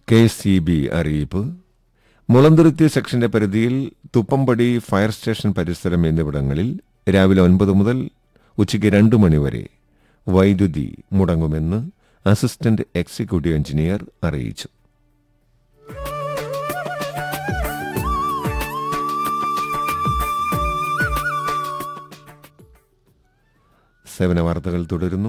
K C B അറിയിപ്പ് മുളന്തുരുത്തി സെക്ഷന്റെ പരിധിയിൽ തുപ്പമ്പടി ഫയർ സ്റ്റേഷൻ പരിസരം എന്നിവിടങ്ങളിൽ രാവിലെ ഒൻപത് മുതൽ ഉച്ചയ്ക്ക് രണ്ട് മണിവരെ വൈദ്യുതി മുടങ്ങുമെന്ന് അസിസ്റ്റന്റ് എക്സിക്യൂട്ടീവ് എഞ്ചിനീയർ അറിയിച്ചു സേവന വാർത്തകൾ തുടരുന്നു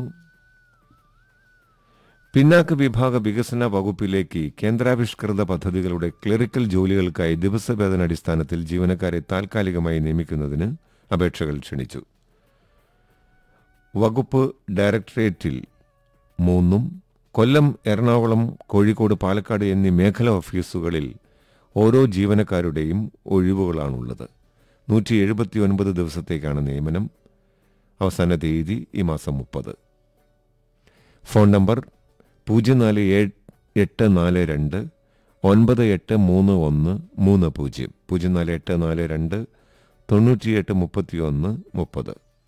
പിന്നാക്ക വിഭാഗ വികസന വകുപ്പിലേക്ക് കേന്ദ്രാവിഷ്കൃത പദ്ധതികളുടെ ക്ലറിക്കൽ ജോലികൾക്കായി ദിവസവേതന അടിസ്ഥാനത്തിൽ ജീവനക്കാരെ താൽക്കാലികമായി നിയമിക്കുന്നതിന് അപേക്ഷകൾ ക്ഷണിച്ചു വകുപ്പ് ഡയറക്ടറേറ്റിൽ മൂന്നും കൊല്ലം എറണാകുളം കോഴിക്കോട് പാലക്കാട് എന്നീ മേഖലാ ഓഫീസുകളിൽ ഓരോ ജീവനക്കാരുടെയും ഒഴിവുകളാണുള്ളത് നൂറ്റി എഴുപത്തിയൊൻപത് ദിവസത്തേക്കാണ് നിയമനം അവസാന തീയതി ഈ മാസം മുപ്പത് ഫോൺ നമ്പർ പൂജ്യം നാല് ഏഴ് എട്ട് നാല് രണ്ട് ഒൻപത് എട്ട് മൂന്ന് ഒന്ന് മൂന്ന് പൂജ്യം പൂജ്യം നാല് എട്ട് നാല് രണ്ട് തൊണ്ണൂറ്റിയെട്ട് മുപ്പത്തിയൊന്ന് മുപ്പത്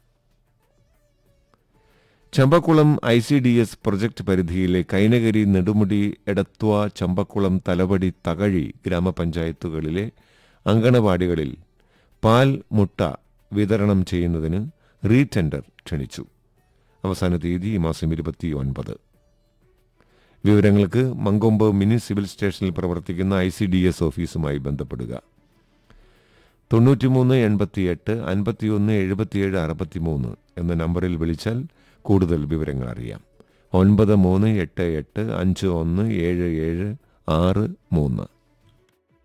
Champakkulam I C D S project പരിധിയിലെ കൈനകരി നെടുമുടി എടത്വ ചമ്പക്കുളം തലവടി തകഴി ഗ്രാമപഞ്ചായത്തുകളിലെ അങ്കണവാടികളിൽ പാൽ മുട്ട വിതരണം ചെയ്യുന്നതിന് റീടെൻഡർ ക്ഷണിച്ചു അവസാന തീയതി ഈ മാസം ഇരുപത്തി ഒൻപത് വിവരങ്ങൾക്ക് മങ്കൊമ്പ് മിനി സിവിൽ സ്റ്റേഷനിൽ പ്രവർത്തിക്കുന്ന ഐ സി ഡി എസ് ഓഫീസുമായി ബന്ധപ്പെടുക തൊണ്ണൂറ്റിമൂന്ന് എൺപത്തിയെട്ട് അൻപത്തിയൊന്ന് എഴുപത്തിയേഴ് അറുപത്തിമൂന്ന് എന്ന നമ്പറിൽ വിളിച്ചാൽ കൂടുതൽ വിവരങ്ങൾ അറിയാം ഒൻപത് മൂന്ന് എട്ട് എട്ട് അഞ്ച് ഒന്ന് ഏഴ് ഏഴ് ആറ് മൂന്ന്